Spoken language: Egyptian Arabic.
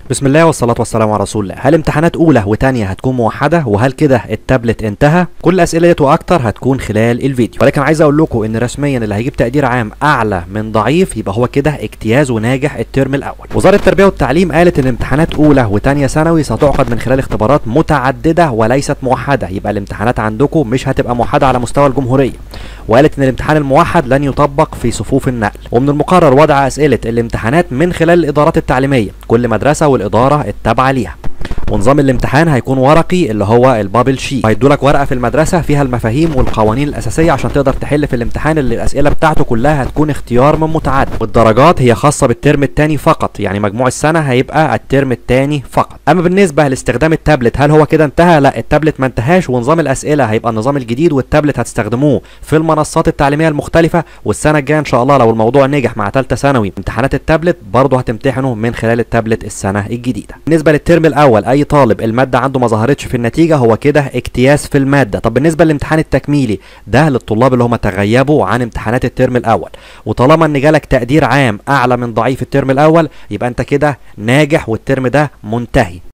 بسم الله والصلاة والسلام على رسول الله هل امتحانات أولى وتانية هتكون موحدة وهل كده التابلت انتهى كل الأسئلة ديت وأكتر هتكون خلال الفيديو ولكن عايز أقول لكم إن رسميا اللي هيجيب تقدير عام أعلى من ضعيف يبقى هو كده اجتياز وناجح الترم الأول وزارة التربية والتعليم قالت إن امتحانات أولى وتانية ثانوي ستعقد من خلال اختبارات متعددة وليست موحدة يبقى الامتحانات عندكم مش هتبقى موحدة على مستوى الجمهورية وقالت ان الامتحان الموحد لن يطبق في صفوف النقل ومن المقرر وضع اسئله الامتحانات من خلال الادارات التعليميه كل مدرسه والاداره التابعه ليها ونظام الامتحان هيكون ورقي اللي هو البابل شيت هيدوا لك ورقه في المدرسه فيها المفاهيم والقوانين الاساسيه عشان تقدر تحل في الامتحان اللي الاسئله بتاعته كلها هتكون اختيار من متعدد والدرجات هي خاصه بالترم الثاني فقط يعني مجموع السنه هيبقى الترم الثاني فقط اما بالنسبه لاستخدام التابلت هل هو كده انتهى لا التابلت ما انتهاش ونظام الاسئله هيبقى النظام الجديد والتابلت هتستخدموه في المنصات التعليميه المختلفه والسنه الجايه ان شاء الله لو الموضوع نجح مع ثالثه ثانوي امتحانات التابلت برضه هتمتحنوا من خلال التابلت السنه الجديده بالنسبه للترم الاول اي طالب الماده عنده ما ظهرتش في النتيجه هو كده اجتياز في الماده طب بالنسبه للامتحان التكميلي ده للطلاب اللي هم تغيبوا عن امتحانات الترم الاول وطالما ان جالك تقدير عام اعلى من ضعيف الترم الاول يبقى انت كده ناجح والترم ده منتهي